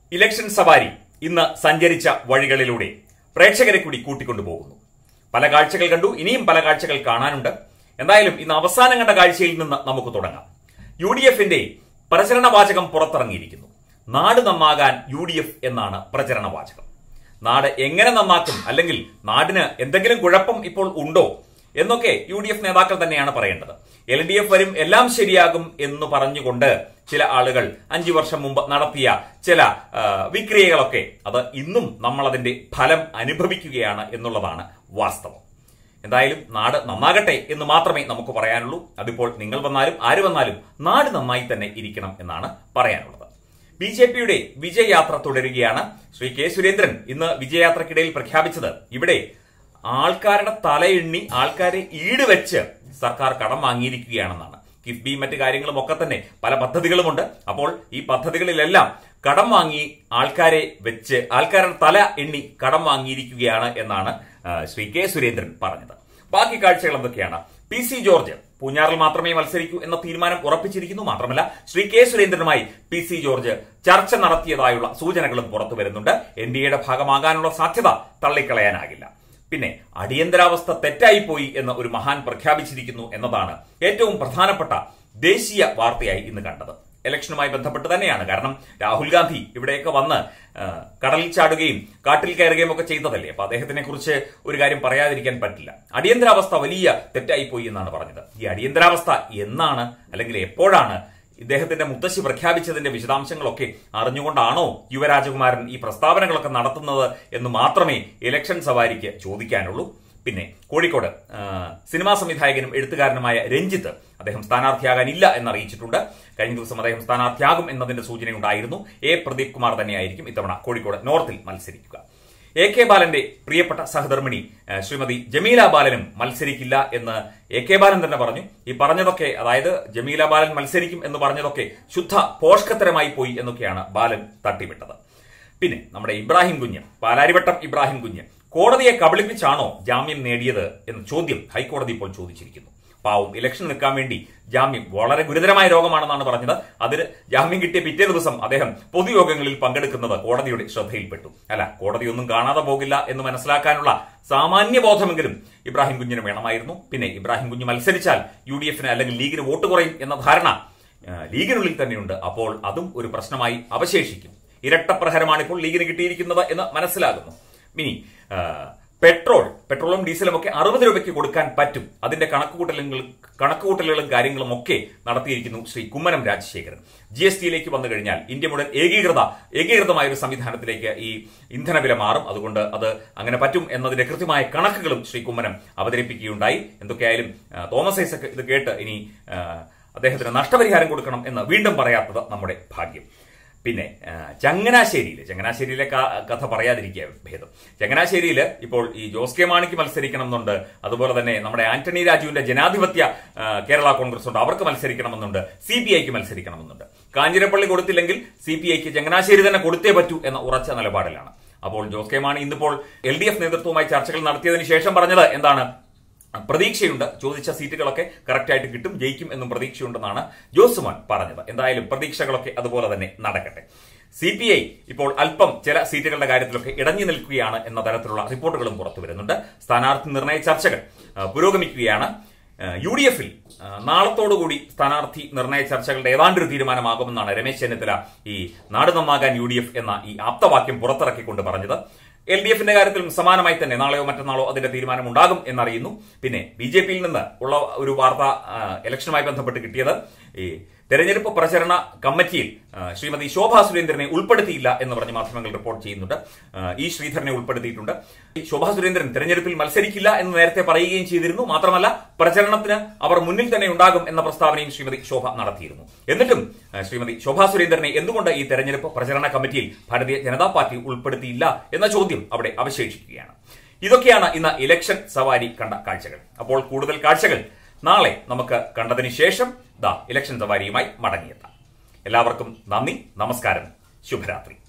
election സവാരി ഇന്ന് സഞ്ചരിച്ച വഴികളിലൂടെ പ്രേക്ഷകരെ കൂടി കൂട്ടിക്കൊണ്ടുപോകുന്നു പല കാഴ്ചകൾ കണ്ടു ഇനിയും പല കാഴ്ചകൾ കാണാനുണ്ട് എന്തായാലും ഇന്ന് അവസാനം കണ്ട കാഴ്ചയിൽ നിന്ന് നമുക്ക് തുടങ്ങാം യു ഡി എഫിന്റെ പ്രചരണ വാചകം പുറത്തിറങ്ങിയിരിക്കുന്നു നാട് നന്നാകാൻ യു ഡി എഫ് എന്നാണ് പ്രചരണ വാചകം നാട് എങ്ങനെ നന്നാക്കും അല്ലെങ്കിൽ നാടിന് എന്തെങ്കിലും കുഴപ്പം ഇപ്പോൾ ഉണ്ടോ എന്നൊക്കെ യു ഡി എഫ് നേതാക്കൾ തന്നെയാണ് പറയേണ്ടത് എൽ ഡി എഫ് വരും എല്ലാം ശരിയാകും എന്ന് പറഞ്ഞുകൊണ്ട് ചില ആളുകൾ അഞ്ചു വർഷം മുമ്പ് നടത്തിയ ചില ആ, വിക്രിയകളൊക്കെ അത് ഇന്നും നമ്മൾ അതിന്റെ ഫലം അനുഭവിക്കുകയാണ് എന്നുള്ളതാണ് വാസ്തവം എന്തായാലും നാട് നന്നാകട്ടെ എന്ന് മാത്രമേ നമുക്ക് പറയാനുള്ളൂ അതിപ്പോൾ നിങ്ങൾ വന്നാലും ആര് വന്നാലും നാട് നന്നായി തന്നെ ഇരിക്കണം എന്നാണ് പറയാനുള്ളത് ബി ജെ പിയുടെ വിജയയാത്ര തുടരുകയാണ് ശ്രീ കെ സുരേന്ദ്രൻ ഇന്ന് വിജയയാത്രക്കിടയിൽ പ്രഖ്യാപിച്ചത് ഇവിടെ ആൾക്കാരുടെ തലയെണ്ണി ആൾക്കാരെ ഈടുവെച്ച് സർക്കാർ കടം വാങ്ങിയിരിക്കുകയാണെന്നാണ് കിഫ്ബി മറ്റു കാര്യങ്ങളും ഒക്കെ തന്നെ പല പദ്ധതികളുമുണ്ട് അപ്പോൾ ഈ പദ്ധതികളിലെല്ലാം കടം വാങ്ങി ആൾക്കാരെ വെച്ച് ആൾക്കാരുടെ തല എണ്ണി കടം വാങ്ങിയിരിക്കുകയാണ് എന്നാണ് ആ, ശ്രീ കെ സുരേന്ദ്രൻ പറഞ്ഞത് ബാക്കി കാഴ്ചകൾ എന്തൊക്കെയാണ് പി സി ജോർജ് പൂഞ്ഞാറിൽ മാത്രമേ മത്സരിക്കൂ എന്ന തീരുമാനം ഉറപ്പിച്ചിരിക്കുന്നു മാത്രമല്ല ശ്രീ കെ സുരേന്ദ്രനുമായി പി സി ജോർജ് ചർച്ച നടത്തിയതായുള്ള സൂചനകളും പുറത്തു വരുന്നുണ്ട് എൻ ഡി എയുടെ ഭാഗമാകാനുള്ള സാധ്യത തള്ളിക്കളയാനാകില്ല പിന്നെ അടിയന്തരാവസ്ഥ തെറ്റായിപ്പോയി എന്ന് ഒരു മഹാൻ പ്രഖ്യാപിച്ചിരിക്കുന്നു എന്നതാണ് ഏറ്റവും പ്രധാനപ്പെട്ട ദേശീയ വാർത്തയായി ഇന്ന് കണ്ടത് ഇലക്ഷനുമായി ബന്ധപ്പെട്ട് തന്നെയാണ് കാരണം രാഹുൽ ഗാന്ധി ഇവിടെയൊക്കെ വന്ന് ആ, കടലിൽ ചാടുകയും കാട്ടിൽ കയറുകയും ഒക്കെ ചെയ്തതല്ലേ അപ്പൊ അദ്ദേഹത്തിനെ കുറിച്ച് ഒരു കാര്യം പറയാതിരിക്കാൻ പറ്റില്ല അടിയന്തരാവസ്ഥ വലിയ തെറ്റായിപ്പോയി എന്നാണ് പറഞ്ഞത് ഈ അടിയന്തരാവസ്ഥ എന്നാണ് അല്ലെങ്കിൽ എപ്പോഴാണ് ഇദ്ദേഹത്തിന്റെ മുത്തശ്ശി പ്രഖ്യാപിച്ചതിന്റെ വിശദാംശങ്ങളൊക്കെ അറിഞ്ഞുകൊണ്ടാണോ യുവരാജകുമാരൻ ഈ പ്രസ്താവനകളൊക്കെ നടത്തുന്നത് എന്ന് മാത്രമേ ഇലക്ഷൻ സവാരിക്ക് ചോദിക്കാനുള്ളൂ പിന്നെ കോഴിക്കോട് ആ, സിനിമാ സംവിധായകനും എഴുത്തുകാരനുമായ രഞ്ജിത്ത് അദ്ദേഹം സ്ഥാനാർത്ഥിയാകാനില്ല എന്നറിയിച്ചിട്ടുണ്ട് കഴിഞ്ഞ ദിവസം അദ്ദേഹം സ്ഥാനാർത്ഥിയാകും എന്നതിന്റെ സൂചനയുണ്ടായിരുന്നു എ പ്രദീപ് കുമാർ തന്നെയായിരിക്കും ഇത്തവണ കോഴിക്കോട് നോർത്തിൽ മത്സരിക്കുക എ കെ ബാലന്റെ പ്രിയപ്പെട്ട സഹധർമ്മിണി ഏഹ്, ശ്രീമതി ജമീല ബാലനും മത്സരിക്കില്ല എന്ന് എ കെ ബാലൻ തന്നെ പറഞ്ഞു ഈ പറഞ്ഞതൊക്കെ അതായത് ജമീല ബാലൻ മത്സരിക്കും എന്ന് പറഞ്ഞതൊക്കെ ശുദ്ധ പോഷ്കത്തരമായി പോയി എന്നൊക്കെയാണ് ബാലൻ തട്ടിവിട്ടത് പിന്നെ നമ്മുടെ ഇബ്രാഹിം കുഞ്ഞ് പാലാരിവട്ടം ഇബ്രാഹിം കുഞ്ഞ് കോടതിയെ കബളിപ്പിച്ചാണോ ജാമ്യം നേടിയത് എന്ന ചോദ്യം ഹൈക്കോടതി ഇപ്പോൾ ചോദിച്ചിരിക്കുന്നു പാവം ഇലക്ഷൻ നിൽക്കാൻ വേണ്ടി ജാമ്യം വളരെ ഗുരുതരമായ രോഗമാണെന്നാണ് പറഞ്ഞത് അതിന് ജാമ്യം കിട്ടിയ പിറ്റേ ദിവസം അദ്ദേഹം പൊതുയോഗങ്ങളിൽ പങ്കെടുക്കുന്നത് കോടതിയുടെ ശ്രദ്ധയിൽപ്പെട്ടു അല്ല കോടതിയൊന്നും കാണാതെ പോകില്ല എന്ന് മനസ്സിലാക്കാനുള്ള സാമാന്യ ബോധമെങ്കിലും ഇബ്രാഹിം കുഞ്ഞിന് വേണമായിരുന്നു പിന്നെ ഇബ്രാഹിം കുഞ്ഞ് മത്സരിച്ചാൽ യു ഡി എഫിന് അല്ലെങ്കിൽ ലീഗിന് വോട്ട് കുറയും എന്ന ധാരണ ആ, ലീഗിനുള്ളിൽ തന്നെയുണ്ട് അപ്പോൾ അതും ഒരു പ്രശ്നമായി അവശേഷിക്കും ഇരട്ടപ്രഹരമാണ് ഇപ്പോൾ ലീഗിന് കിട്ടിയിരിക്കുന്നത് എന്ന് മനസ്സിലാകുന്നു ഇനി ആ, പെട്രോൾ പെട്രോളും ഡീസലും ഒക്കെ അറുപത് രൂപയ്ക്ക് കൊടുക്കാൻ പറ്റും അതിന്റെ കണക്കുകൂട്ടലുകളും കണക്കുകൂട്ടലുകളും കാര്യങ്ങളും ഒക്കെ നടത്തിയിരിക്കുന്നു ശ്രീ കുമ്മനം രാജശേഖരൻ ജി എസ് ടിയിലേക്ക് വന്നു കഴിഞ്ഞാൽ ഇന്ത്യ മുഴുവൻ ഏകീകൃത ഏകീകൃതമായ ഒരു സംവിധാനത്തിലേക്ക് ഈ ഇന്ധനവില മാറും അതുകൊണ്ട് അത് അങ്ങനെ പറ്റും എന്നതിന്റെ കൃത്യമായ കണക്കുകളും ശ്രീ കുമ്മനം അവതരിപ്പിക്കുകയുണ്ടായി എന്തൊക്കെയായാലും ആ, തോമസ് ഐസക് ഇത് കേട്ട് ഇനി ആ, അദ്ദേഹത്തിന് നഷ്ടപരിഹാരം കൊടുക്കണം എന്ന് വീണ്ടും പറയാത്തത് നമ്മുടെ ഭാഗ്യം പിന്നെ ആ, ചങ്ങനാശ്ശേരിയിൽ ചങ്ങനാശ്ശേരിയിലെ ക- കഥ പറയാതിരിക്കുക ഭേദം ചങ്ങനാശ്ശേരിയിൽ ഇപ്പോൾ ഈ ജോസ് കെ മാണിക്ക് മത്സരിക്കണം എന്നുണ്ട് അതുപോലെ തന്നെ നമ്മുടെ ആന്റണി രാജുവിന്റെ ജനാധിപത്യ ആ, കേരള കോൺഗ്രസ് ഉണ്ട് അവർക്ക് മത്സരിക്കണമെന്നുണ്ട് സി പി ഐക്ക് മത്സരിക്കണമെന്നുണ്ട് കാഞ്ഞിരപ്പള്ളി കൊടുത്തില്ലെങ്കിൽ സി പി ഐക്ക് ചങ്ങനാശ്ശേരി തന്നെ കൊടുത്തേ പറ്റൂ എന്ന ഉറച്ച നിലപാടിലാണ് അപ്പോൾ ജോസ് കെ മാണി ഇന്നിപ്പോൾ എൽ ഡി എഫ് നേതൃത്വവുമായി ചർച്ചകൾ നടത്തിയതിനു ശേഷം പറഞ്ഞത് എന്താണ് പ്രതീക്ഷയുണ്ട് ചോദിച്ച സീറ്റുകളൊക്കെ കറക്റ്റായിട്ട് കിട്ടും ജയിക്കും എന്നും പ്രതീക്ഷയുണ്ടെന്നാണ് ജോസുമോൻ പറഞ്ഞത് എന്തായാലും പ്രതീക്ഷകളൊക്കെ അതുപോലെ തന്നെ നടക്കട്ടെ സി പി ഐ ഇപ്പോൾ അല്പം ചില സീറ്റുകളുടെ കാര്യത്തിലൊക്കെ ഇടഞ്ഞു നിൽക്കുകയാണ് എന്ന തരത്തിലുള്ള റിപ്പോർട്ടുകളും പുറത്തു വരുന്നുണ്ട് സ്ഥാനാർത്ഥി നിർണയ ചർച്ചകൾ ആ, പുരോഗമിക്കുകയാണ് യു ഡി എഫിൽ നാളത്തോടുകൂടി സ്ഥാനാർത്ഥി നിർണയ ചർച്ചകളുടെ ഏതാണ്ടൊരു തീരുമാനമാകുമെന്നാണ് രമേശ് ചെന്നിത്തല ഈ നാട് നന്നാകാൻ യു ഡി എഫ് എന്ന ഈ ആപ്തവാക്യം പുറത്തിറക്കിക്കൊണ്ട് പറഞ്ഞത് എൽ ഡി എഫിന്റെ കാര്യത്തിലും സമാനമായി തന്നെ നാളെയോ മറ്റന്നാളോ അതിന്റെ തീരുമാനം ഉണ്ടാകും എന്നറിയുന്നു പിന്നെ ബി ജെ പിയിൽ നിന്ന് ഉള്ള ഒരു വാർത്ത ആ, ഇലക്ഷനുമായി ബന്ധപ്പെട്ട് കിട്ടിയത് ഈ തെരഞ്ഞെടുപ്പ് പ്രചരണ കമ്മിറ്റിയിൽ ആ, ശ്രീമതി ശോഭാ സുരേന്ദ്രനെ ഉൾപ്പെടുത്തിയില്ല എന്ന് പറഞ്ഞ് മാധ്യമങ്ങൾ റിപ്പോർട്ട് ചെയ്യുന്നുണ്ട് ആ, ഇ ശ്രീധരനെ ഉൾപ്പെടുത്തിയിട്ടുണ്ട് ഈ ശോഭാ സുരേന്ദ്രൻ തെരഞ്ഞെടുപ്പിൽ മത്സരിക്കില്ല എന്ന് നേരത്തെ പറയുകയും ചെയ്തിരുന്നു മാത്രമല്ല പ്രചരണത്തിന് അവർ മുന്നിൽ തന്നെ ഉണ്ടാകും എന്ന പ്രസ്താവനയും ശ്രീമതി ശോഭ നടത്തിയിരുന്നു എന്നിട്ടും ആ, ശ്രീമതി ശോഭാ സുരേന്ദ്രനെ എന്തുകൊണ്ട് ഈ തെരഞ്ഞെടുപ്പ് പ്രചരണ കമ്മിറ്റിയിൽ ഭാരതീയ ജനതാ പാർട്ടി ഉൾപ്പെടുത്തിയില്ല എന്ന ചോദ്യം അവിടെ അവശേഷിക്കുകയാണ് ഇതൊക്കെയാണ് ഇന്ന് ഇലക്ഷൻ സവാരി കണ്ട കാഴ്ചകൾ അപ്പോൾ കൂടുതൽ കാഴ്ചകൾ നാളെ നമുക്ക് കണ്ടതിന് ശേഷം ദാ ഇലക്ഷൻ സവാരിയുമായി മടങ്ങിയെത്താം എല്ലാവർക്കും നന്ദി നമസ്കാരം ശുഭരാത്രി